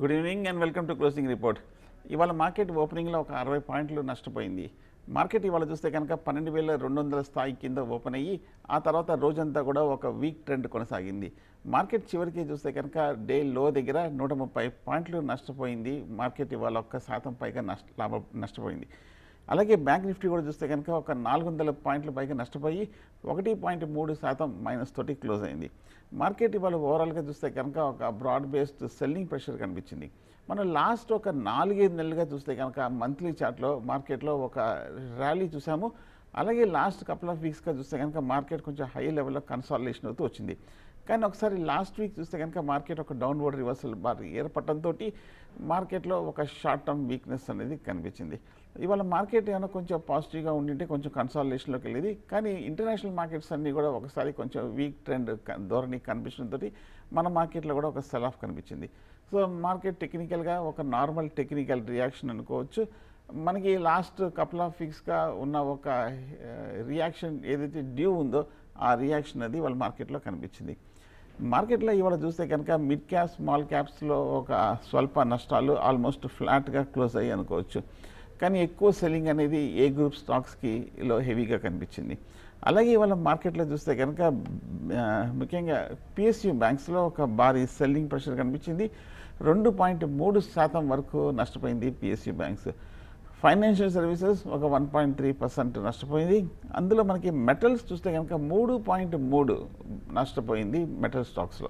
good evening and welcome to closing report ఇవాళ market ఓపెనింగ్లో ఒక అరవై పాయింట్లు నష్టపోయింది మార్కెట్ ఇవాళ చూస్తే కనుక పన్నెండు వేల రెండు వందల స్థాయి కింద ఓపెన్ అయ్యి ఆ తర్వాత రోజంతా కూడా ఒక వీక్ ట్రెండ్ కొనసాగింది మార్కెట్ చివరికి చూస్తే కనుక డే లో దగ్గర నూట ముప్పై పాయింట్లు నష్టపోయింది మార్కెట్ ఇవాళ ఒక్క శాతం పైగా నష్ట లాభ నష్టపోయింది అలాగే బ్యాంక్ నిఫ్టీ కూడా చూస్తే కనుక ఒక నాలుగు వందల పాయింట్ల పైగా నష్టపోయి ఒకటి పాయింట్ మూడు శాతం మైనస్ తోటి క్లోజ్ అయింది మార్కెట్ ఇవాళ ఓవరాల్గా చూస్తే కనుక ఒక బ్రాడ్ బేస్డ్ సెల్లింగ్ ప్రెషర్ కనిపించింది మనం లాస్ట్ ఒక నాలుగైదు నెలలుగా చూస్తే కనుక మంత్లీ చార్ట్లో మార్కెట్లో ఒక ర్యాలీ చూసాము అలాగే లాస్ట్ కపుల్ ఆఫ్ వీక్స్గా చూస్తే కనుక మార్కెట్ కొంచెం హై లెవెల్లో కన్సాలిడేషన్ అవుతూ వచ్చింది కానీ ఒకసారి లాస్ట్ వీక్ చూస్తే కనుక మార్కెట్ ఒక డౌన్వర్డ్ రివర్సల్ బార్ ఏర్పడటంతో మార్కెట్లో ఒక షార్ట్ టర్మ్ వీక్నెస్ అనేది కనిపించింది ఇవాళ మార్కెట్ ఏమైనా కొంచెం పాజిటివ్గా ఉండింటే కొంచెం కన్సాలిడేషన్లోకి వెళ్ళేది కానీ ఇంటర్నేషనల్ మార్కెట్స్ అన్నీ కూడా ఒకసారి కొంచెం వీక్ ట్రెండ్ క- ధోరణి కనిపించడంతో మన మార్కెట్లో కూడా ఒక సెల్ ఆఫ్ కనిపించింది సో మార్కెట్ టెక్నికల్గా ఒక నార్మల్ టెక్నికల్ రియాక్షన్ అనుకోవచ్చు మనకి లాస్ట్ కపుల్ ఆఫ్ వీక్స్గా ఉన్న ఒక రియాక్షన్ ఏదైతే డ్యూ ఉందో ఆ రియాక్షన్ అది వాళ్ళ మార్కెట్లో కనిపించింది మార్కెట్లో ఇవాళ చూస్తే కనుక మిడ్ క్యాప్ స్మాల్ క్యాప్స్లో ఒక స్వల్ప నష్టాలు ఆల్మోస్ట్ ఫ్లాట్గా క్లోజ్ అయ్యి అనుకోవచ్చు కానీ ఎక్కువ సెల్లింగ్ అనేది ఏ గ్రూప్ స్టాక్స్కి లో హెవీగా కనిపించింది అలాగే ఇవాళ మార్కెట్లో చూస్తే కనుక ఆ, ముఖ్యంగా పిఎస్యు బ్యాంక్స్లో ఒక భారీ సెల్లింగ్ ప్రెషర్ కనిపించింది రెండు పాయింట్ మూడు శాతం వరకు నష్టపోయింది పిఎస్యు బ్యాంక్స్ ఫైనాన్షియల్ సర్వీసెస్ ఒక వన్ పాయింట్ త్రీ పర్సెంట్ నష్టపోయింది అందులో మనకి మెటల్స్ చూస్తే కనుక మూడు పాయింట్ మూడు నష్టపోయింది మెటల్ స్టాక్స్లో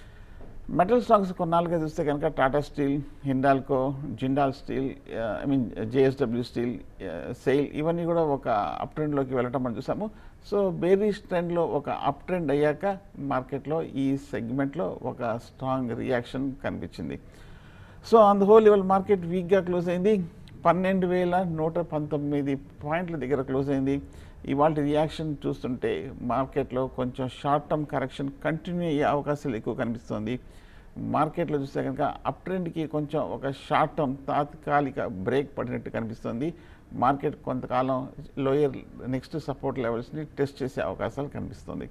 మెటల్ స్టాక్స్ కొన్నాళ్ళుగా చూస్తే కనుక Tata steel Hindalco Jindal steel I mean JSW steel SAIL ఇవన్నీ కూడా ఒక అప్ ట్రెండ్లోకి వెళ్ళటం మనం చూసాము సో బేరీస్ ట్రెండ్లో ఒక అప్ ట్రెండ్ అయ్యాక మార్కెట్లో ఈ సెగ్మెంట్లో ఒక స్ట్రాంగ్ రియాక్షన్ కనిపించింది సో ఆన్ ద హోల్ ఇవాళ మార్కెట్ వీక్గా క్లోజ్ అయింది పన్నెండు వేల నూట పంతొమ్మిది పాయింట్ల దగ్గర క్లోజ్ అయింది ఇవాళ రియాక్షన్ చూస్తుంటే మార్కెట్లో కొంచెం షార్ట్ టర్మ్ కరెక్షన్ కంటిన్యూ అయ్యే అవకాశాలు ఎక్కువ కనిపిస్తుంది మార్కెట్లో చూస్తే కనుక అప్ ట్రెండ్కి కొంచెం ఒక షార్ట్ టర్మ్ తాత్కాలిక బ్రేక్ పడినట్టు కనిపిస్తుంది మార్కెట్ కొంతకాలం లోయర్ నెక్స్ట్ సపోర్ట్ లెవెల్స్ని టెస్ట్ చేసే అవకాశాలు కనిపిస్తుంది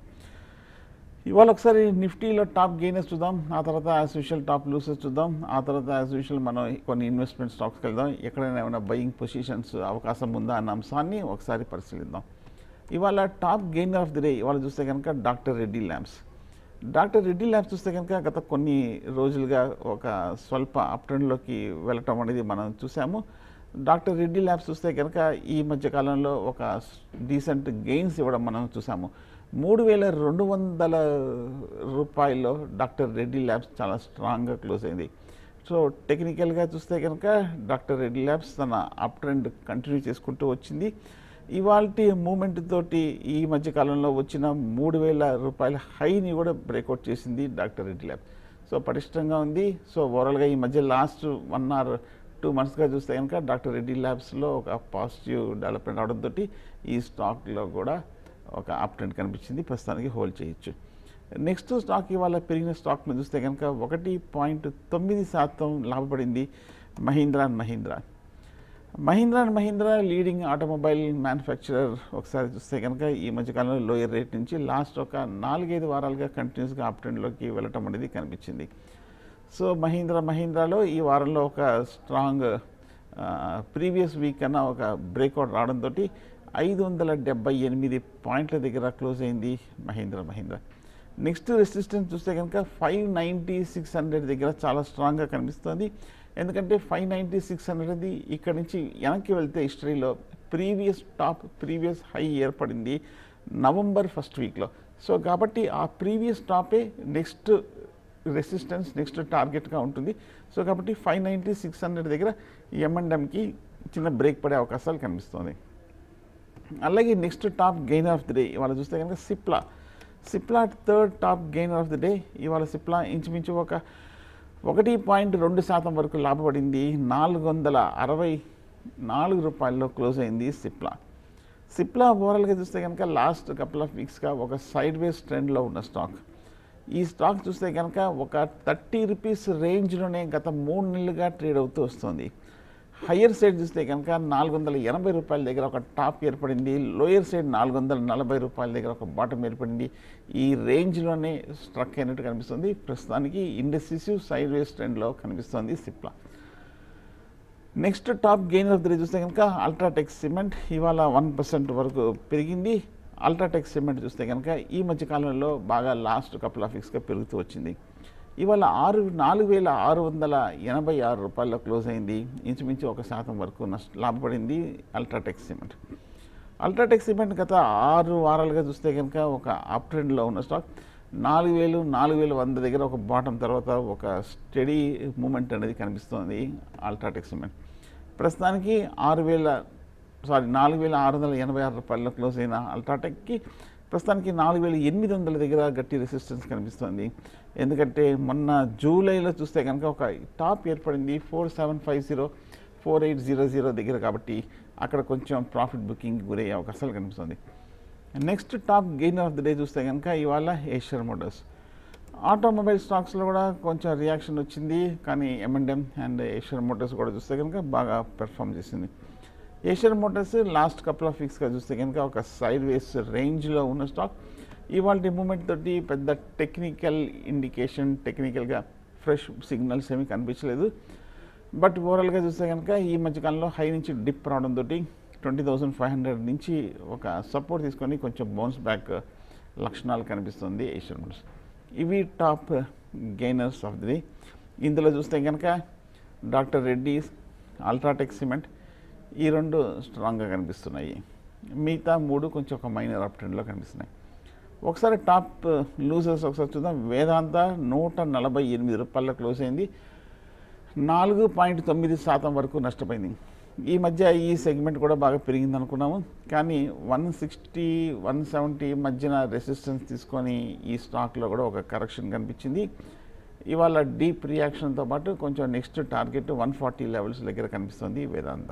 ఇవాళ ఒకసారి నిఫ్టీలో టాప్ గెయినర్స్ చూద్దాం ఆ తర్వాత యాజ్ యూజువల్ టాప్ లూసర్స్ చూద్దాం ఆ తర్వాత యాజ్ యూజువల్ మనం కొన్ని ఇన్వెస్ట్మెంట్ స్టాక్స్కి వెళ్దాం ఎక్కడైనా ఏమైనా బయింగ్ పొజిషన్స్ అవకాశం ఉందా అన్న అంశాన్ని ఒకసారి పరిశీలిద్దాం ఇవాళ top gainer of the day ఇవాళ చూస్తే కనుక doctor Reddy labs doctor Reddy labs చూస్తే కనుక గత కొన్ని రోజులుగా ఒక స్వల్ప అప్ ట్రెండ్లోకి వెళ్ళటం అనేది మనం చూసాము డాక్టర్ రెడ్డి ల్యాబ్స్ చూస్తే కనుక ఈ మధ్య కాలంలో ఒక డీసెంట్ గెయిన్స్ ఇవ్వడం మనం చూసాము మూడు వేల రెండు వందల రూపాయల్లో డాక్టర్ రెడ్డి ల్యాబ్స్ చాలా స్ట్రాంగ్గా క్లోజ్ అయింది సో టెక్నికల్గా చూస్తే కనుక డాక్టర్ రెడ్డి ల్యాబ్స్ తన అప్ ట్రెండ్ కంటిన్యూ చేసుకుంటూ వచ్చింది ఇవాళ మూమెంట్ తోటి ఈ మధ్య కాలంలో వచ్చిన మూడు వేల రూపాయల హైని కూడా బ్రేక్అవుట్ చేసింది డాక్టర్ రెడ్డి ల్యాబ్ సో పటిష్టంగా ఉంది సో ఓవరాల్గా ఈ మధ్య లాస్ట్ వన్ ఆర్ టూ మంత్స్గా చూస్తే కనుక డాక్టర్ రెడ్డి ల్యాబ్స్లో ఒక పాజిటివ్ డెవలప్మెంట్ అవడంతో ఈ స్టాక్లో కూడా ఒక అప్ ట్రెండ్ కనిపించింది ప్రస్తుతానికి హోల్డ్ చేయొచ్చు నెక్స్ట్ స్టాక్ ఇవాళ పెరిగిన స్టాక్ను చూస్తే కనుక ఒకటి పాయింట్ తొమ్మిది శాతం లాభపడింది Mahindra and Mahindra Mahindra and Mahindra leading automobile manufacturer ఒకసారి చూస్తే కనుక ఈ మధ్యకాలంలో లోయర్ రేట్ నుంచి లాస్ట్ ఒక నాలుగైదు వారాలుగా కంటిన్యూస్గా అప్ ట్రెండ్లోకి వెళ్ళటం అనేది కనిపించింది సో మహీంద్రా మహీంద్రాలో ఈ వారంలో ఒక స్ట్రాంగ్ ప్రీవియస్ వీక్ కన్నా ఒక బ్రేక్అవుట్ రావడంతో ఐదు వందల డెబ్బై ఎనిమిది పాయింట్ల దగ్గర క్లోజ్ అయింది మహీంద్రా మహీంద్రా నెక్స్ట్ రెసిస్టెన్స్ చూస్తే కనుక ఫైవ్ నైంటీ సిక్స్ హండ్రెడ్ దగ్గర చాలా స్ట్రాంగ్గా కనిపిస్తుంది ఎందుకంటే ఫైవ్ నైంటీ సిక్స్ హండ్రెడ్ అది ఇక్కడ నుంచి వెనక్కి వెళ్తే హిస్టరీలో ప్రీవియస్ టాప్ ప్రీవియస్ హై ఏర్పడింది నవంబర్ ఫస్ట్ వీక్లో సో కాబట్టి ఆ ప్రీవియస్ టాపే నెక్స్ట్ రెసిస్టెన్స్ నెక్స్ట్ టార్గెట్గా ఉంటుంది సో కాబట్టి ఫైవ్ నైంటీ సిక్స్ హండ్రెడ్ దగ్గర ఎంఎండ్ఎంకి చిన్న బ్రేక్ పడే అవకాశాలు కనిపిస్తుంది అలాగే next top gainer of the day ఇవాళ చూస్తే కనుక Cipla Cipla third top gainer of the day ఇవాళ సిప్లా ఇంచుమించు ఒక ఒకటి పాయింట్ రెండు శాతం వరకు లాభపడింది నాలుగు వందల అరవై నాలుగు రూపాయల్లో క్లోజ్ అయింది సిప్లా సిప్లా ఓవరాల్గా చూస్తే కనుక లాస్ట్ కపుల్ ఆఫ్ వీక్స్గా ఒక సైడ్ వేస్ ట్రెండ్లో ఉన్న స్టాక్ ఈ స్టాక్ చూస్తే కనుక ఒక థర్టీ రూపీస్ రేంజ్లోనే గత మూడు నెలలుగా ట్రేడ్ అవుతూ వస్తుంది హయ్యర్ సైడ్ చూస్తే కనుక నాలుగు వందల ఎనభై రూపాయల దగ్గర ఒక టాప్ ఏర్పడింది లోయర్ సైడ్ నాలుగు వందల నలభై రూపాయల దగ్గర ఒక బాటం ఏర్పడింది ఈ రేంజ్లోనే స్ట్రక్ అయినట్టు కనిపిస్తుంది ప్రస్తుతానికి ఇండెసిసివ్ సైడ్ వేస్ ట్రెండ్లో కనిపిస్తుంది Cipla next top gain of the day చూస్తే కనుక అల్ట్రాటెక్ సిమెంట్ ఇవాళ వన్ పర్సెంట్ వరకు పెరిగింది అల్ట్రాటెక్ సిమెంట్ చూస్తే కనుక ఈ మధ్య కాలంలో బాగా లాస్ట్ కపుల్ ఆఫ్ వీక్స్గా పెరుగుతూ వచ్చింది ఇవాళ ఆరు నాలుగు వేల ఆరు వందల ఎనభై ఆరు రూపాయల్లో క్లోజ్ అయింది ఇంచుమించు ఒక శాతం వరకు నష్ట లాభపడింది అల్ట్రాటెక్ సిమెంట్ అల్ట్రాటెక్ సిమెంట్ గత ఆరు వారాలుగా చూస్తే కనుక ఒక అప్ ట్రెండ్లో ఉన్న స్టాక్ నాలుగు వేలు నాలుగు వేల వంద దగ్గర ఒక బాటం తర్వాత ఒక స్టడీ మూమెంట్ అనేది కనిపిస్తుంది అల్ట్రాటెక్ సిమెంట్ ప్రస్తుతానికి ఆరు వేల సారీ నాలుగు వేల ఆరు వందల ఎనభై ఆరు రూపాయల్లో క్లోజ్ అయిన అల్ట్రాటెక్కి ప్రస్తుతానికి నాలుగు వేల ఎనిమిది వందల దగ్గర గట్టి రెసిస్టెన్స్ కనిపిస్తుంది ఎందుకంటే మొన్న జూలైలో చూస్తే కనుక ఒక టాప్ ఏర్పడింది four seven five zero four eight zero zero దగ్గర కాబట్టి అక్కడ కొంచెం ప్రాఫిట్ బుకింగ్ గురయ్యే అవకాశాలు కనిపిస్తుంది next top gain of the day చూస్తే కనుక ఇవాళ ఏషియర్ మోటార్స్ ఆటోమొబైల్ స్టాక్స్లో కూడా కొంచెం రియాక్షన్ వచ్చింది కానీ ఎంఎండ్ఎం అండ్ ఏషియర్ మోటార్స్ కూడా చూస్తే కనుక బాగా పెర్ఫామ్ చేసింది Eicher motors last couple of వీక్స్గా చూస్తే కనుక ఒక సైడ్ వేస్ రేంజ్లో ఉన్న స్టాక్ ఇవాళ మూమెంట్ తోటి పెద్ద టెక్నికల్ ఇండికేషన్ టెక్నికల్గా ఫ్రెష్ సిగ్నల్స్ ఏమీ కనిపించలేదు బట్ ఓవరాల్గా చూస్తే కనుక ఈ మధ్యకాలంలో హై నుంచి డిప్ రావడంతో ట్వంటీ థౌసండ్ ఫైవ్ హండ్రెడ్ నుంచి ఒక సపోర్ట్ తీసుకొని కొంచెం బౌన్స్ బ్యాక్ లక్షణాలు కనిపిస్తుంది ఏషియన్ మోటార్స్ ఇవి టాప్ గెయినర్స్ ఆఫ్ ది ఇందులో చూస్తే కనుక డాక్టర్ రెడ్డీస్ అల్ట్రాటెక్ సిమెంట్ ఈ రెండు స్ట్రాంగ్గా కనిపిస్తున్నాయి మిగతా మూడు కొంచెం ఒక మైనర్ అప్ ట్రెండ్లో కనిపిస్తున్నాయి ఒకసారి టాప్ లూజర్స్ ఒకసారి చూద్దాం వేదాంత నూట నలభై ఎనిమిది రూపాయల క్లోజ్ అయింది నాలుగు పాయింట్ తొమ్మిది శాతం వరకు నష్టపోయింది ఈ మధ్య ఈ సెగ్మెంట్ కూడా బాగా పెరిగింది అనుకున్నాము కానీ వన్ సిక్స్టీ వన్ సెవెంటీ మధ్యన రెసిస్టెన్స్ తీసుకొని ఈ స్టాక్లో కూడా ఒక కరెక్షన్ కనిపించింది ఇవాళ డీప్ రియాక్షన్తో పాటు కొంచెం next target one forty levels దగ్గర కనిపిస్తుంది Vedanta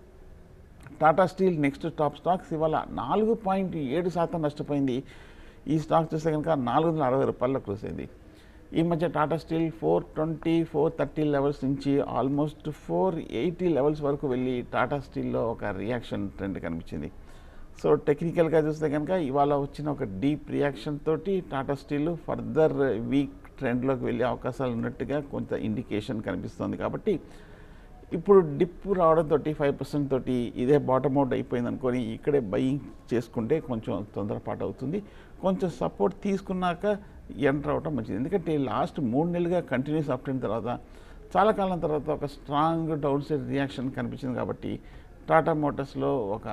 Tata steel next top stocks ఇవాళ నాలుగు పాయింట్ ఏడు శాతం నష్టపోయింది ఈ స్టాక్ చూస్తే కనుక నాలుగు వందల అరవై రూపాయల్లో క్లోజ్ అయింది ఈ మధ్య Tata steel four twenty four thirty levels నుంచి ఆల్మోస్ట్ ఫోర్ ఎయిటీ లెవెల్స్ వరకు వెళ్ళి టాటా స్టీల్లో ఒక రియాక్షన్ ట్రెండ్ కనిపించింది సో టెక్నికల్గా చూస్తే కనుక ఇవాళ వచ్చిన ఒక డీప్ రియాక్షన్ తోటి టాటా స్టీల్ ఫర్దర్ వీక్ ట్రెండ్లోకి వెళ్ళే అవకాశాలు ఉన్నట్టుగా కొంత ఇండికేషన్ కనిపిస్తుంది కాబట్టి ఇప్పుడు డిప్ రావడంతో ఫైవ్ పర్సెంట్ తోటి ఇదే బాటమ్ అవుట్ అయిపోయింది అనుకొని ఇక్కడే బయింగ్ చేసుకుంటే కొంచెం తొందరపాటు అవుతుంది కొంచెం సపోర్ట్ తీసుకున్నాక ఎంటర్ అవడం మంచిది ఎందుకంటే లాస్ట్ మూడు నెలలుగా కంటిన్యూస్ అప్ అయిన తర్వాత చాలా కాలం తర్వాత ఒక స్ట్రాంగ్ డౌన్ సైడ్ రియాక్షన్ కనిపించింది కాబట్టి టాటా మోటార్స్లో ఒక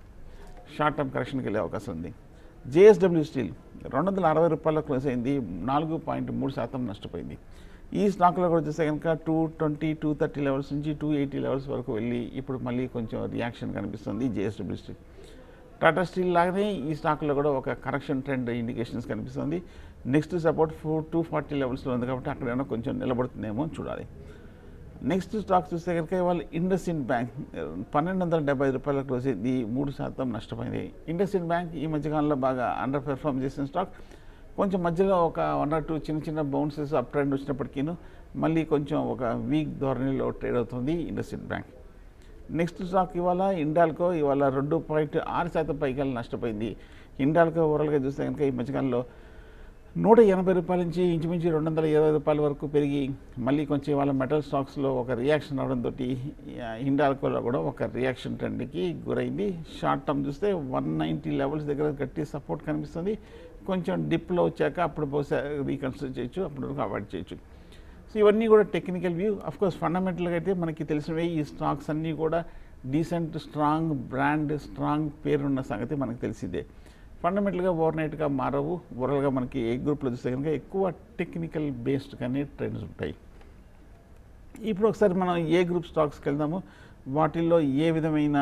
షార్ట్ టర్మ్ కరెక్షన్కి వెళ్ళే అవకాశం ఉంది జేఎస్డబ్ల్యూ స్టీల్ రెండు వందల అరవై రూపాయల క్లోజ్ అయింది నాలుగు పాయింట్ మూడు శాతం నష్టపోయింది ఈ స్టాక్లో కూడా చూస్తే కనుక two twenty two thirty levels నుంచి టూ ఎయిటీ లెవెల్స్ వరకు వెళ్ళి ఇప్పుడు మళ్ళీ కొంచెం రియాక్షన్ కనిపిస్తుంది జేఎస్డబ్ల్యూ స్టీల్ టాటా స్టీల్ లాగానే ఈ స్టాక్లో కూడా ఒక కరెక్షన్ ట్రెండ్ ఇండికేషన్స్ కనిపిస్తుంది next support four two forty లెవెల్స్లో ఉంది కాబట్టి అక్కడైనా కొంచెం నిలబడుతుందేమో చూడాలి నెక్స్ట్ స్టాక్ చూస్తే కనుక ఇవాళ ఇండస్ ఇండ్ బ్యాంక్ పన్నెండు వందల డెబ్బై ఐదు రూపాయల క్లోజ్ అయింది మూడు శాతం నష్టపోయింది ఇండస్ ఇండ్ బ్యాంక్ ఈ మధ్యకాలంలో బాగా అండర్ పెర్ఫామ్ చేసిన స్టాక్ కొంచెం మధ్యలో ఒక వన్ ఆర్ టూ చిన్న చిన్న బౌన్సెస్ అప్ ట్రెండ్ వచ్చినప్పటికీను మళ్ళీ కొంచెం ఒక వీక్ ధోరణిలో ట్రేడ్ అవుతుంది IndusInd bank next stock ఇవాళ ఇండాల్కో ఇవాళ రెండు పాయింట్ ఆరు శాతం పైగా నష్టపోయింది ఇండాల్కో ఓవరాల్గా చూస్తే కనుక ఈ మధ్యకాలంలో నూట ఎనభై రూపాయల నుంచి ఇంచుమించు రెండు వందల ఇరవై రూపాయల వరకు పెరిగి మళ్ళీ కొంచెం ఇవాళ మెటల్ స్టాక్స్లో ఒక రియాక్షన్ అవడంతో ఇండాల్కోలో కూడా ఒక రియాక్షన్ ట్రెండ్కి గురైంది షార్ట్ టర్మ్ చూస్తే వన్ నైంటీ లెవెల్స్ దగ్గర గట్టి సపోర్ట్ కనిపిస్తుంది కొంచెం డిప్లో వచ్చాక అప్పుడు బహుశా రీకన్సిడర్ చేయొచ్చు అప్పుడు వరకు అవాయిడ్ చేయొచ్చు సో ఇవన్నీ కూడా టెక్నికల్ వ్యూ అఫ్ కోర్స్ ఫండమెంటల్గా అయితే మనకి తెలిసినవే ఈ స్టాక్స్ అన్నీ కూడా డీసెంట్ స్ట్రాంగ్ బ్రాండ్ స్ట్రాంగ్ పేరున్న సంగతి మనకు తెలిసిందే ఫండమెంటల్గా ఓవర్ నైట్గా మారవు ఓవరాల్గా మనకి ఏ గ్రూప్లో చూస్తే కనుక ఎక్కువ టెక్నికల్ బేస్డ్ కానీ ట్రెండ్స్ ఉంటాయి ఇప్పుడు ఒకసారి మనం ఏ గ్రూప్ స్టాక్స్కి వెళ్దాము వాటిల్లో ఏ విధమైన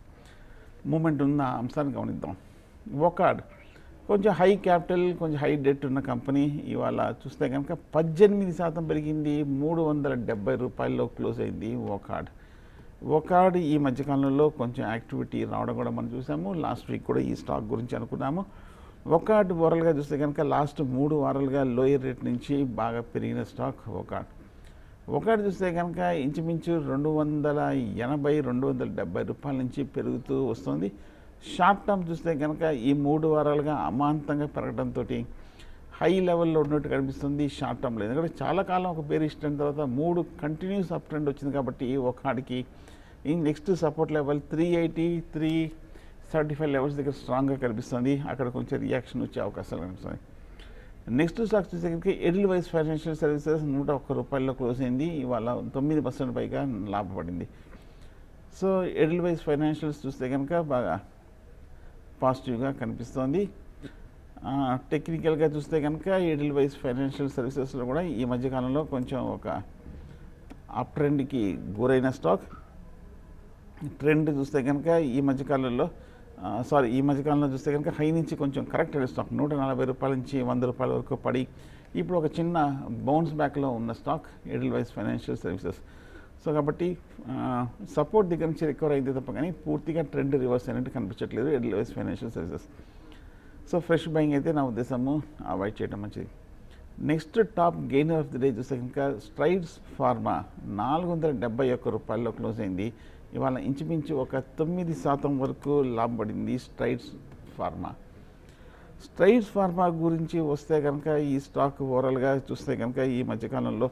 మూమెంట్ ఉన్న అంశాన్ని గమనిద్దాం ఒకాడ్ కొంచెం హై క్యాపిటల్ కొంచెం హై డెట్ ఉన్న కంపెనీ ఇవాళ చూస్తే కనుక పద్దెనిమిది శాతం పెరిగింది మూడు వందల డెబ్బై రూపాయల్లో క్లోజ్ అయింది ఒకాడ్ ఒకాడ్ ఈ మధ్యకాలంలో కొంచెం యాక్టివిటీ రావడం కూడా మనం చూసాము లాస్ట్ వీక్ కూడా ఈ స్టాక్ గురించి అనుకున్నాము ఒకాడ్ ఓవరాల్గా చూస్తే కనుక లాస్ట్ మూడు వారాలుగా లోయర్ రేట్ నుంచి బాగా పెరిగిన స్టాక్ ఒకాడ్ ఒకటి చూస్తే కనుక ఇంచుమించు రెండు వందల ఎనభై రెండు వందల డెబ్బై రూపాయల నుంచి పెరుగుతూ వస్తుంది షార్ట్ టర్మ్ చూస్తే కనుక ఈ మూడు వారాలుగా అమాంతంగా పెరగడంతో హై లెవెల్లో ఉన్నట్టు కనిపిస్తుంది షార్ట్ టర్మ్లో ఎందుకంటే చాలా కాలం ఒక పేరు ఇష్టం తర్వాత మూడు కంటిన్యూస్ అప్ ట్రెండ్ వచ్చింది కాబట్టి ఒకటికి ఈ next support level three eighty three seventy five levels దగ్గర స్ట్రాంగ్గా కనిపిస్తుంది అక్కడ కొంచెం రియాక్షన్ వచ్చే అవకాశాలు కనిపిస్తుంది నెక్స్ట్ స్టాక్స్ చూస్తే కనుక ఎడిల్ వైజ్ ఫైనాన్షియల్ సర్వీసెస్ నూట ఒక్క రూపాయల్లో క్లోజ్ అయింది ఇవాళ తొమ్మిది పర్సెంట్ పైగా లాభపడింది సో ఎడిల్ వైజ్ ఫైనాన్షియల్స్ చూస్తే కనుక బాగా పాజిటివ్గా కనిపిస్తోంది టెక్నికల్గా చూస్తే కనుక ఎడిల్ వైజ్ ఫైనాన్షియల్ సర్వీసెస్లో కూడా ఈ మధ్యకాలంలో కొంచెం ఒక అప్ ట్రెండ్కి గురైన స్టాక్ ట్రెండ్ చూస్తే కనుక ఈ మధ్యకాలంలో సారీ ఈ మధ్యకాలంలో చూస్తే కనుక హై నుంచి కొంచెం కరెక్ట్ స్టాక్ నూట నలభై రూపాయల నుంచి వంద రూపాయల వరకు పడి ఇప్పుడు ఒక చిన్న బౌన్స్ బ్యాక్లో ఉన్న stock Edelweiss financial services so కాబట్టి సపోర్ట్ దగ్గర నుంచి రికవర్ అయింది తప్ప కానీ పూర్తిగా ట్రెండ్ రివర్స్ అయినట్టు కనిపించట్లేదు Edelweiss financial services so fresh buying అయితే నా ఉద్దేశము అవాయిడ్ చేయడం మంచిది next top gainer of the day చూస్తే కనుక స్ట్రైడ్స్ ఫార్మా నాలుగు వందల డెబ్బై ఒక్క రూపాయల్లో క్లోజ్ అయింది ఇవాళ ఇంచుమించు ఒక తొమ్మిది శాతం వరకు లాభపడింది స్ట్రైడ్స్ ఫార్మా స్ట్రైడ్స్ ఫార్మా గురించి వస్తే కనుక ఈ స్టాక్ ఓవరాల్గా చూస్తే కనుక ఈ మధ్యకాలంలో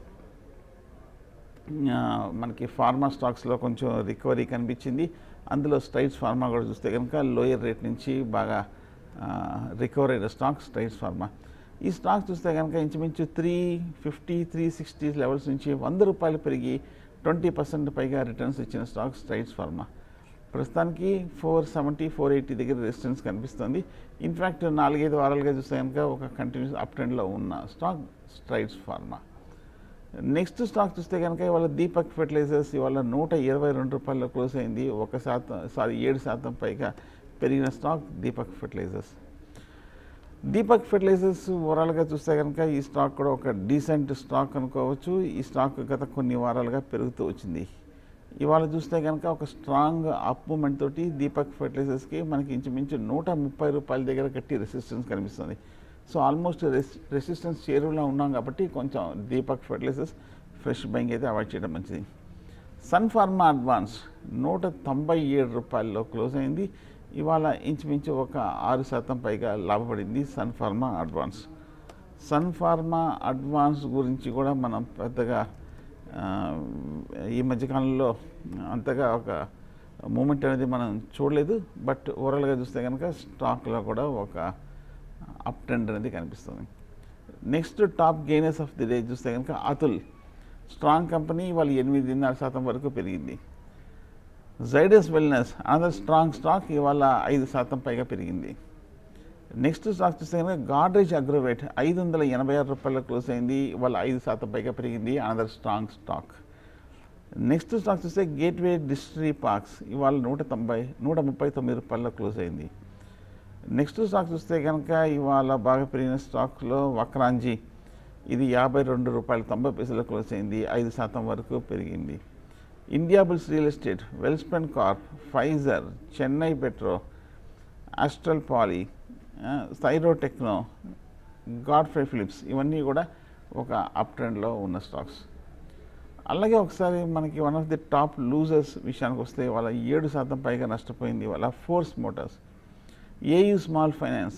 ఆ, మనకి ఫార్మా స్టాక్స్లో కొంచెం రికవరీ కనిపించింది అందులో స్ట్రైట్స్ ఫార్మా కూడా చూస్తే కనుక లోయర్ రేట్ నుంచి బాగా రికవర్ అయిన స్టాక్ స్ట్రైట్స్ ఫార్మా ఈ స్టాక్ చూస్తే కనుక ఇంచుమించు three fifty three sixty levels నుంచి వంద రూపాయలు పెరిగి ట్వంటీ పర్సెంట్ పైగా రిటర్న్స్ ఇచ్చిన స్టాక్ స్ట్రైట్స్ ఫార్మా ప్రస్తుతానికి ఫోర్ సెవెంటీ ఫోర్ ఎయిటీ దగ్గర రెసిస్టెన్స్ కనిపిస్తుంది ఇన్ఫ్యాక్ట్ నాలుగైదు వారాలుగా చూస్తే కనుక ఒక కంటిన్యూస్ అప్ ట్రెండ్లో ఉన్న stock Strides pharma next stock చూస్తే కనుక ఇవాళ దీపక్ ఫెర్టిలైజర్స్ ఇవాళ నూట ఇరవై రెండు రూపాయల్లో క్లోజ్ అయింది ఒక శాతం సారీ ఏడు శాతం పైగా పెరిగిన stock Deepak fertilisers Deepak fertilisers ఓవరాల్గా చూస్తే కనుక ఈ స్టాక్ కూడా ఒక డీసెంట్ స్టాక్ అనుకోవచ్చు ఈ స్టాక్ గత కొన్ని వారాలుగా పెరుగుతూ వచ్చింది ఇవాళ చూస్తే కనుక ఒక స్ట్రాంగ్ అప్ మూమెంట్ తోటి దీపక్ ఫెర్టిలైజర్స్కి మనకి ఇంచుమించు నూట ముప్పై రూపాయల దగ్గర గట్టి రెసిస్టెన్స్ కనిపిస్తుంది సో ఆల్మోస్ట్ రెస్ రెసిస్టెన్స్ చేరువలో ఉన్నాం కాబట్టి కొంచెం దీపక్ ఫెర్టిలైజర్స్ ఫ్రెష్ బయింగ్ అయితే అవాయిడ్ చేయడం మంచిది సన్ ఫార్మా అడ్వాన్స్ నూట తొంభై ఏడు రూపాయల్లో క్లోజ్ అయింది ఇవాళ ఇంచుమించు ఒక ఆరు శాతం పైగా లాభపడింది Sun pharma advance Sun pharma advance గురించి కూడా మనం పెద్దగా ఆ, ఈ మధ్యకాలంలో అంతగా ఒక మూమెంట్ అనేది మనం చూడలేదు బట్ ఓవరాల్గా చూస్తే కనుక స్టాక్లో కూడా ఒక అప్ ట్రెండ్ అనేది కనిపిస్తుంది next top gainers of the day చూస్తే కనుక అతుల్ స్ట్రాంగ్ కంపెనీ వాళ్ళు ఎనిమిదిన్నర శాతం వరకు పెరిగింది Zydus wellness another strong stock ఇవాళ ఐదు శాతం పైగా పెరిగింది నెక్స్ట్ స్టాక్ చూస్తే కనుక గాడ్రేజ్ అగ్రోవేట్ ఐదు వందల ఎనభై ఆరు రూపాయల క్లోజ్ అయింది ఇవాళ ఐదు శాతం పైగా పెరిగింది another strong stock next stock చూస్తే గేట్వే డిస్ట్రీ పార్క్స్ ఇవాళ నూట తొంభై నూట ముప్పై తొమ్మిది రూపాయల్లో క్లోజ్ అయింది నెక్స్ట్ స్టాక్ చూస్తే కనుక ఇవాళ బాగా పెరిగిన స్టాక్లో వక్రాంజీ ఇది యాభై రెండు రూపాయలు తొంభై పైసలు క్లోజ్ అయింది ఐదు శాతం వరకు పెరిగింది Indiabulls real estate Welspun corp Pfizer Chennai petro Astral poly స్థైరో టెక్నో గాడ్ఫ్రై ఫిలిప్స్ ఇవన్నీ కూడా ఒక అప్ ట్రెండ్లో ఉన్న స్టాక్స్ అలాగే ఒకసారి మనకి one of the top losers విషయానికి వస్తే వాళ్ళ ఏడు శాతం పైగా నష్టపోయింది వాళ్ళ Force Motors AU small finance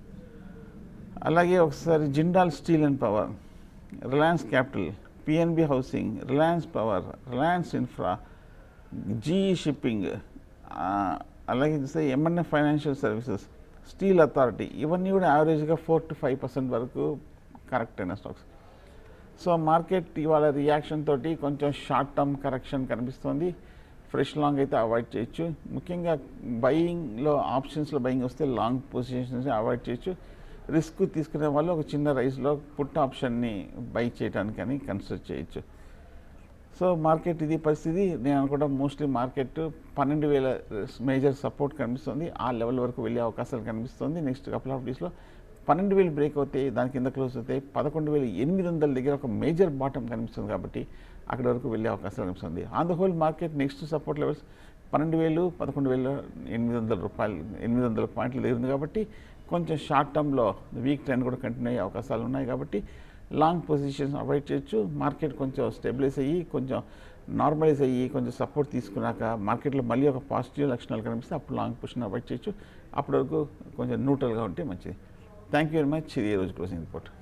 అలాగే ఒకసారి Jindal steel and power Reliance capital PNB housing Reliance power Reliance infra GE shipping ఆ, అలాగే చూస్తే MNF financial services steel authority ఇవన్నీ కూడా యావరేజ్గా ఫోర్ టు ఫైవ్ పర్సెంట్ వరకు కరెక్ట్ అయిన స్టాక్స్ సో మార్కెట్ ఇవాళ రియాక్షన్ తోటి కొంచెం షార్ట్ టర్మ్ కరెక్షన్ కనిపిస్తుంది ఫ్రెష్ లాంగ్ అయితే అవాయిడ్ చేయొచ్చు ముఖ్యంగా బయింగ్లో ఆప్షన్స్లో బయింగ్ వస్తే లాంగ్ పొజిషన్స్ అవాయిడ్ చేయొచ్చు రిస్క్ తీసుకునే వాళ్ళు ఒక చిన్న రైస్లో పుట్ ఆప్షన్ని బై చేయడానికి అని కన్సిడర్ చేయొచ్చు సో మార్కెట్ ఇది పరిస్థితి నేను అనుకుంటా మోస్ట్లీ మార్కెట్ పన్నెండు వేల మేజర్ సపోర్ట్ కనిపిస్తుంది ఆ లెవెల్ వరకు వెళ్ళే అవకాశాలు కనిపిస్తుంది నెక్స్ట్ కపుల్ ఆఫ్ డేస్లో పన్నెండు వేలు బ్రేక్ అవుతాయి దాని కింద క్లోజ్ అవుతాయి పదకొండు వేల ఎనిమిది వందల దగ్గర ఒక మేజర్ బాటం కనిపిస్తుంది కాబట్టి అక్కడ వరకు వెళ్ళే అవకాశాలు కనిపిస్తుంది on the whole market next support levels పన్నెండు వేలు పదకొండు వేల ఎనిమిది వందల రూపాయలు ఎనిమిది వందల పాయింట్లు దగ్గర ఉంది కాబట్టి కొంచెం షార్ట్ టర్మ్లో వీక్ ట్రెండ్ కూడా కంటిన్యూ అయ్యే అవకాశాలు ఉన్నాయి కాబట్టి లాంగ్ పొజిషన్స్ అవాయిడ్ చేయొచ్చు మార్కెట్ కొంచెం స్టెబిలైజ్ అయ్యి కొంచెం నార్మలైజ్ అయ్యి కొంచెం సపోర్ట్ తీసుకున్నాక మార్కెట్లో మళ్ళీ ఒక పాజిటివ్ లక్షణాలు కనిపిస్తే అప్పుడు లాంగ్ పొజిషన్ అవాయిడ్ చేయొచ్చు అప్పటి వరకు కొంచెం న్యూట్రల్గా ఉంటే మంచిది థ్యాంక్ యూ వెరీ మచ్ ఇది ఈ రోజు క్లోజింగ్ రిపోర్ట్